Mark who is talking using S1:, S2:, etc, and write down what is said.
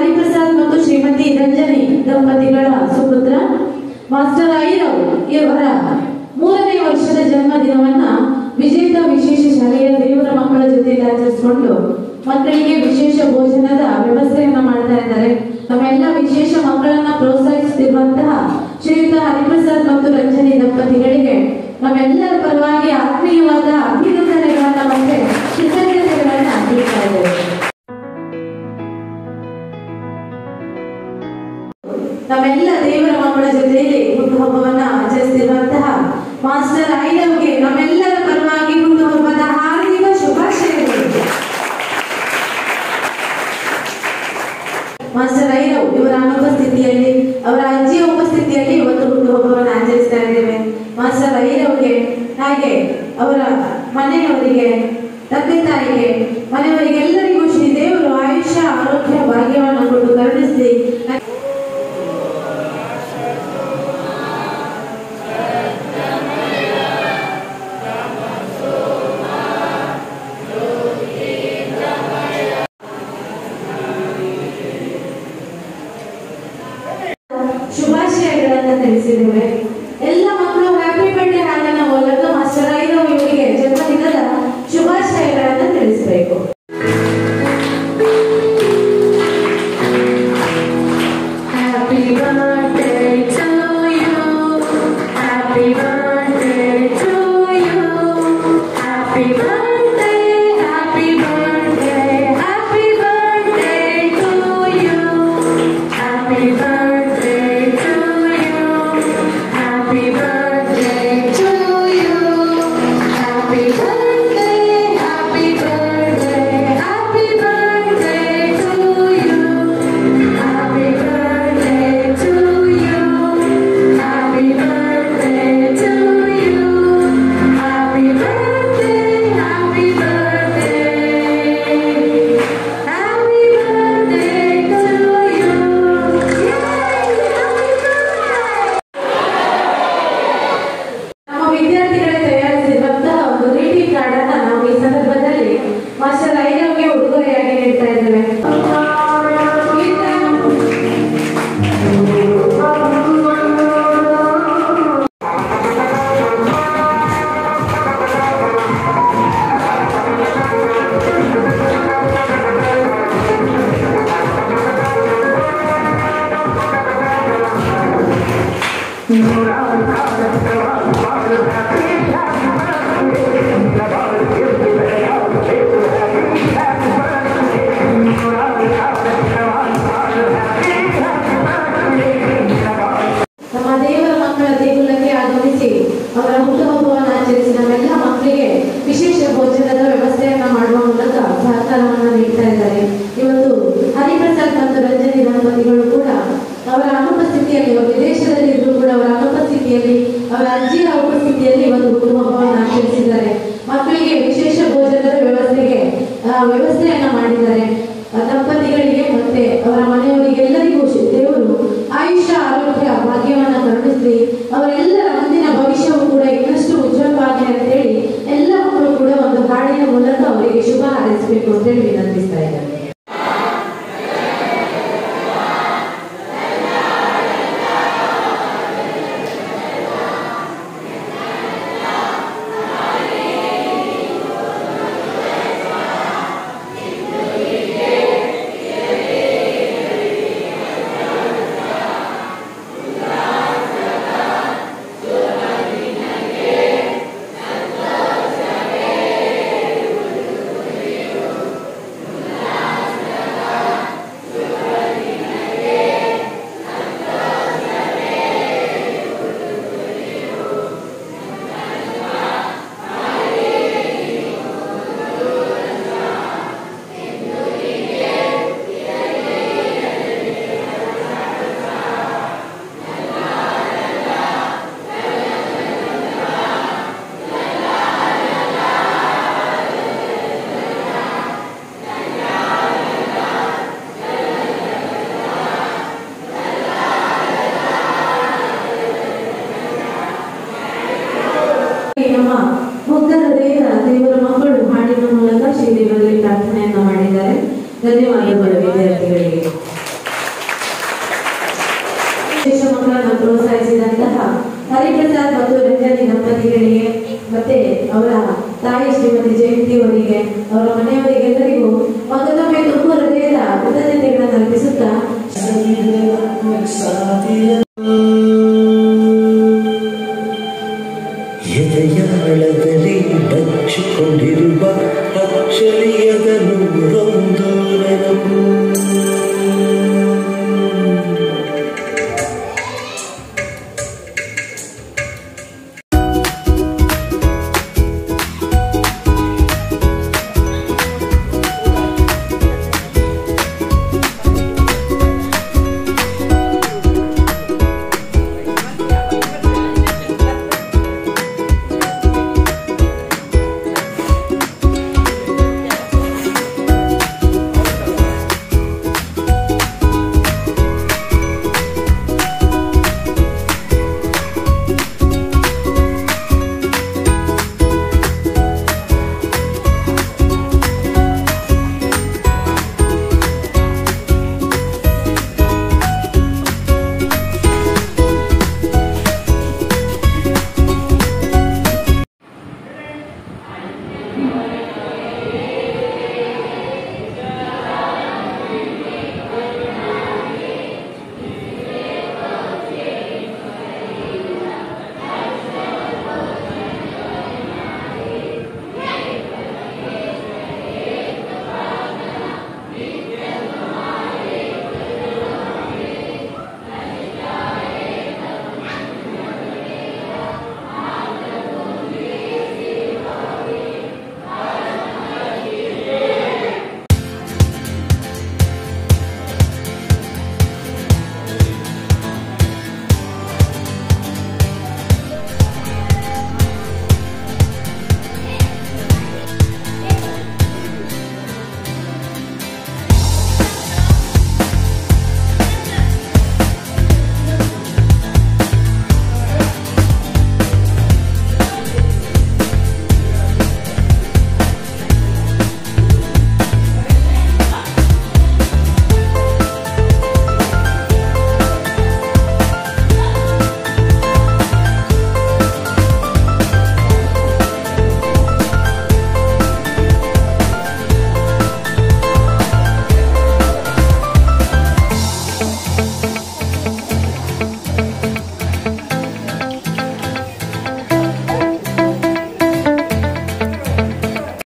S1: ಹರಿಪ್ರಸಾದ್ ಮತ್ತು ಶ್ರೀಮತಿ ರಂಜನಿ ದಂಪತಿಗಳ ಸುಪುತ್ರ ಮಾಸ್ಟರ್ ಐರವ್ ಇವರ ಮೂರನೇ ವರ್ಷದ ಜನ್ಮದಿನವನ್ನ ವಿಜೇತ ವಿಶೇಷ ಶಾಲೆಯ ದೇವರ ಮಕ್ಕಳ ಜೊತೆಯಲ್ಲಿ ಆಚರಿಸಿಕೊಂಡು ಮಕ್ಕಳಿಗೆ ವಿಶೇಷ ಭೋಜನದ ವ್ಯವಸ್ಥೆಯನ್ನ ಮಾಡ್ತಾ ಇದ್ದಾರೆ ನಮ್ಮೆಲ್ಲ ವಿಶೇಷ ಮಕ್ಕಳನ್ನ ಪ್ರೋತ್ಸಾಹಿಸುತ್ತಿರುವಂತಹ ಶ್ರೀಯುತ ಹರಿಪ್ರಸಾದ್ ಮತ್ತು ರಂಜನಿ ದಂಪತಿಗಳಿಗೆ ನಮ್ಮೆಲ್ಲರ ಪರವಾಗಿ ಆತ್ಮೀಯವಾದ ಅಭಿನಂದನೆಗಳನ್ನ ಮತ್ತೆ ಕೃತಜ್ಞತೆಗಳನ್ನ ತಿಳಿಸ್ತಾ ಇದ್ದೇವೆ ನಮ್ಮೆಲ್ಲ ದೇವರ ಮಕ್ಕಳ ಜೊತೆಯಲ್ಲಿ ಹುಟ್ಟುಹಬ್ಬವನ್ನ ಆಚರಿಸುತ್ತಿರುವಂತಹ ಮಾಸ್ಟರ್ ಐಲವ್ಗೆ ನಮ್ಮೆಲ್ಲರ ಪರವಾಗಿ ಹುಟ್ಟುಹಬ್ಬದ ಹಾರ್ದಿಕ ಶುಭಾಶಯಗಳು ಮಾಸ್ಟರ್ ಐರವ್ ಇವರ ಅನುಪಸ್ಥಿತಿಯಲ್ಲಿ ಅವರ ಅಜ್ಜಿಯ ಉಪಸ್ಥಿತಿಯಲ್ಲಿ ಇವತ್ತು ಹುಟ್ಟುಹಬ್ಬವನ್ನು ಆಚರಿಸ್ತಾ ಇದ್ದೇವೆ ಮಾಸ್ಟರ್ ಐರವ್ಗೆ ಹಾಗೆ ಅವರ ಮನೆಯವರಿಗೆ ತಂದೆ ತಾಯಿಗೆ ಮನೆಯವರಿಗೆಲ್ಲರಿಗೂ ಶ್ರೀ ದೇವರು ಆಯುಷ್ಯ ಆರೋಗ್ಯ ಭಾಗ್ಯವನ್ನು ಕೊಟ್ಟು ಕರುಣಿಸಿ ಶುಭಾಶಯಗಳನ್ನ ತಿಳಿಸಿದ್ದೇವೆ ಎಲ್ಲ ಮಕ್ಕಳು ಹ್ಯಾಪಿ ಬರ್ಡೇ ಹಾಡಿನ ಮೂಲಕ ಮಾಸ್ಟರ್ ಐರವ್ ಇವರಿಗೆ ಜನ್ಮದಿನದ ಶುಭಾಶಯಗಳನ್ನ ತಿಳಿಸಬೇಕು
S2: Happy birthday to you. Happy birthday to you. Happy birthday, happy birthday, happy birthday to you. Happy birthday to you. Happy birthday to you. Happy birthday, happy birthday, happy birthday to you. Happy birthday to you. Happy birthday to you. Happy birthday, happy birthday. Happy birthday to you.
S1: ನಮ್ಮ ವಿದ್ಯಾರ್ಥಿಗಳೇ ತಯಾರಿಸಿರುವಂತಹ ಒಂದು greeting card ಅನ್ನ ನಾವು ಈ ಸಂದರ್ಭದಲ್ಲಿ master ಐರವ್ಗೆ ಉಡುಗೊರೆಯಾಗಿ ನೀಡ್ತಾ ಇದ್ದೇವೆ ನಮ್ಮ ದೇವರ ಮಕ್ಕಳ ದೇಗುಲಕ್ಕೆ ಆಗಮಿಸಿ ಅವರ ಹುಟ್ಟುಹಬ್ಬವನ್ನು ಆಚರಿಸಿ ನಮ್ಮೆಲ್ಲ ಮಕ್ಕಳಿಗೆ ವಿಶೇಷ ಭೋಜನದ ವ್ಯವಸ್ಥೆಯನ್ನ ಮಾಡುವ ಮೂಲಕ ಸಹಕಾರವನ್ನು ನೀಡ್ತಾ ಇದ್ದಾರೆ ಇವತ್ತು ಹರಿಪ್ರಸಾದ್ ಮತ್ತು ರಂಜನಿ ದಂಪತಿಗಳು ಕೂಡ ಅವರ ಅನುಪಸ್ಥಿತಿಯಲ್ಲಿ ಅವರು ವಿದೇಶದಲ್ಲಿ ಇದ್ರು ಕೂಡ ಅವರ ಅನುಪಸ್ಥಿತಿಯಲ್ಲಿ ಅವರ ಅಜ್ಜಿಯ ಉಪಸ್ಥಿತಿಯಲ್ಲಿ ಒಂದು ಹುಟ್ಟುಹಬ್ಬವನ್ನು ಆಚರಿಸಿದ್ದಾರೆ ಮಕ್ಕಳಿಗೆ ವಿಶೇಷ ಭೋಜನದ ವ್ಯವಸ್ಥೆಗೆ ಆ, ವ್ಯವಸ್ಥೆಯನ್ನ ಮಾಡಿದ್ದಾರೆ ಆ ದಂಪತಿಗಳಿಗೆ ಮತ್ತೆ ಅವರ ಮನೆಯವರಿಗೆಲ್ಲರಿಗೂ ಶಿ- ದೇವರು ಆಯುಷ್ಯ ಆರೋಗ್ಯ ಭಾಗ್ಯವನ್ನ ಕರುಣಿಸಿ ಅವರೆಲ್ಲರ ಮುಂದಿನ ಭವಿಷ್ಯವು ಕೂಡ ಇನ್ನಷ್ಟು ಉಜ್ವಲವಾಗಲಿ ಅಂತ ಹೇಳಿ ಎಲ್ಲ ಮಕ್ಕಳು ಕೂಡ ಒಂದು ಹಾಡಿನ ಮೂಲಕ ಅವರಿಗೆ ಶುಭ ಹಾರೈಸಬೇಕು ಅಂತ ಹೇಳಿ